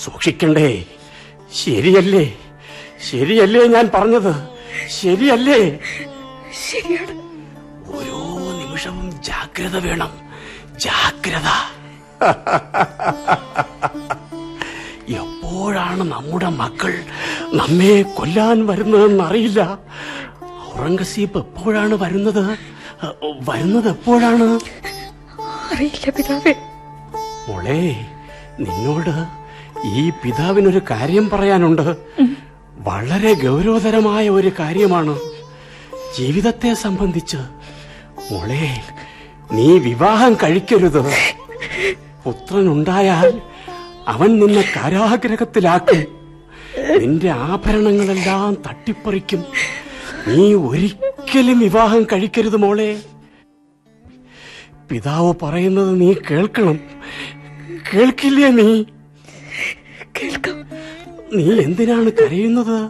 സൂക്ഷിക്കണ്ടേ ശരിയല്ലേ ശരിയല്ലേ ഞാൻ പറഞ്ഞത് ശരിയല്ലേ ശരിയാണ് ഓരോ നിമിഷവും ജാഗ്രത വേണം ജാഗ്രത എപ്പോഴാണ് നമ്മുടെ മക്കൾ നമ്മെ കൊല്ലാൻ വരുന്നതെന്നറിയില്ല ഔറംഗസീബ് എപ്പോഴാണ് വരുന്നത് വരുന്നത് എപ്പോഴാണ് അറിയില്ല പിതാവേ മോളെ നിന്നോട് ഈ പിതാവിനൊരു കാര്യം പറയാനുണ്ട് വളരെ ഗൗരവതരമായ ഒരു കാര്യമാണ് ജീവിതത്തെ സംബന്ധിച്ച് മോളെ നീ വിവാഹം കഴിക്കരുത് പുത്രനുണ്ടായാൽ അവൻ നിന്നെ കാരാഗ്രഹത്തിലാക്കും നിന്റെ ആഭരണങ്ങളെല്ലാം തട്ടിപ്പറിക്കും നീ ഒരിക്കലും വിവാഹം കഴിക്കരുത് മോളെ പിതാവ് പറയുന്നത് നീ കേൾക്കണം കേൾക്കില്ലേ നീ കേൾക്കാം നീ എന്തിനാണ് കരയുന്നത്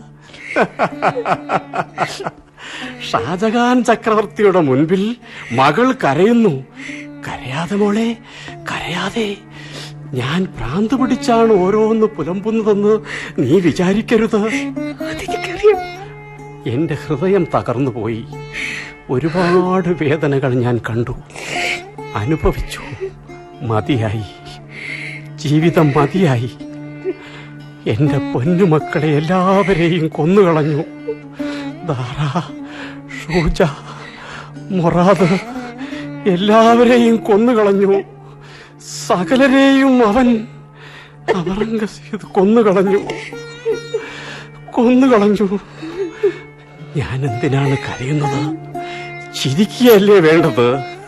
ഷാജഹാൻ ചക്രവർത്തിയുടെ മുൻപിൽ മകൾ കരയുന്നു കരയാതെ മോളെ കരയാതെ ഞാൻ ഭ്രാന്ത് പിടിച്ചാണ് ഓരോന്ന് പുലമ്പുന്നതെന്ന് നീ വിചാരിക്കരുത് അതെനിക്കറിയാം എന്റെ ഹൃദയം തകർന്നു പോയി ഒരുപാട് വേദനകൾ ഞാൻ കണ്ടു അനുഭവിച്ചു മതിയായി ജീവിതം മതിയായി എന്റെ പൊന്നുമക്കളെ എല്ലാവരെയും കൊന്നുകളഞ്ഞു ദാറ ഷൂജ മൊറാദ് എല്ലാവരെയും കൊന്നുകളഞ്ഞു സകലരെയും അവൻ അവറംഗസീത് കൊന്നുകളഞ്ഞു കൊന്നുകളഞ്ഞു ഞാൻ എന്തിനാണ് കരയുന്നത് ചിരിക്കുകയല്ലേ വേണ്ടത്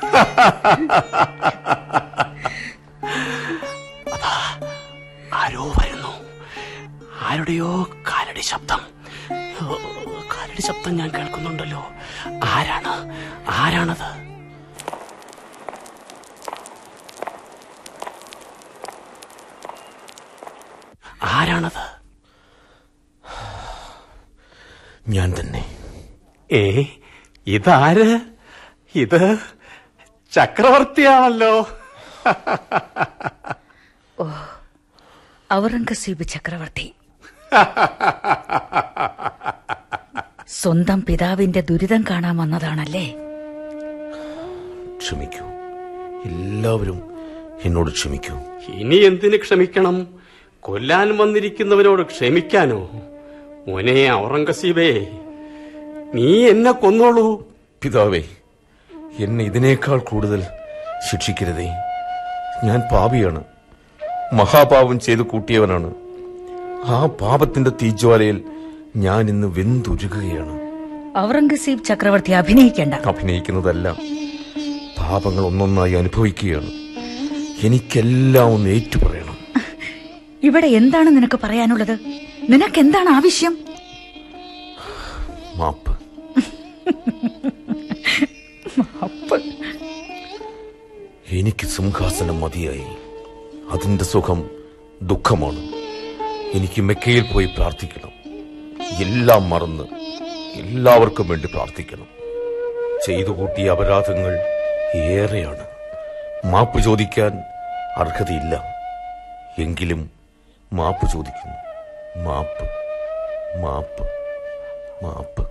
അതാ ആരോ വരുന്നു ആരുടെയോ കാലടി ശബ്ദം ഓ, കാലടി ശബ്ദം ഞാൻ കേൾക്കുന്നുണ്ടല്ലോ ആരാണ് ആരാണത് ആരാണത് ഞാൻ തന്നെ ഏ ഇതാര് ഇത് ചക്രവർത്തിയാണല്ലോ ഔറംഗസീബ് ചക്രവർത്തി സ്വന്തം പിതാവിന്റെ ദുരിതം കാണാൻ വന്നതാണല്ലേ ക്ഷമിക്കൂ എല്ലാവരും എന്നോട് ക്ഷമിക്കൂ ഇനി എന്തിന് ക്ഷമിക്കണം കൊല്ലാൻ വന്നിരിക്കുന്നവനോട് ക്ഷമിക്കാനോ മോനെ ഔറംഗസീബേ നീ എന്നെ കൊന്നോളൂ പിതാവേ എന്നെ ഇതിനേക്കാൾ കൂടുതൽ ശിക്ഷിക്കരുതേ ഞാൻ പാപിയാണ് മഹാപാപം ചെയ്തു കൂട്ടിയവനാണ് ആ പാപത്തിന്റെ തീജ്വാലയിൽ ഞാൻ ഇന്ന് വെന്തുരുകുകയാണ് ഔറംഗസീബ് ചക്രവർത്തി അഭിനയിക്കണ്ട അഭിനയിക്കുന്നതല്ല പാപങ്ങൾ ഒന്നൊന്നായി അനുഭവിക്കുകയാണ് എനിക്കെല്ലാം ഒന്ന് ഏറ്റുപറയണം ഇവിടെ എന്താണ് നിനക്ക് പറയാനുള്ളത് നിനക്ക് എന്താണ് ആവശ്യം മാപ്പ് എനിക്ക് സിംഹാസനം മതിയായി അതിന്റെ സുഖം ദുഃഖമാണ് എനിക്ക് മെക്കയിൽ പോയി പ്രാർത്ഥിക്കണം എല്ലാം മറന്ന് എല്ലാവർക്കും വേണ്ടി പ്രാർത്ഥിക്കണം ചെയ്തു കൂട്ടിയ അപരാധങ്ങൾ ഏറെയാണ് മാപ്പ് ചോദിക്കാൻ അർഹതയില്ല എങ്കിലും മാപ്പ് ചോദിക്കുന്നു മാപ്പ് മാപ്പ് മാപ്പ്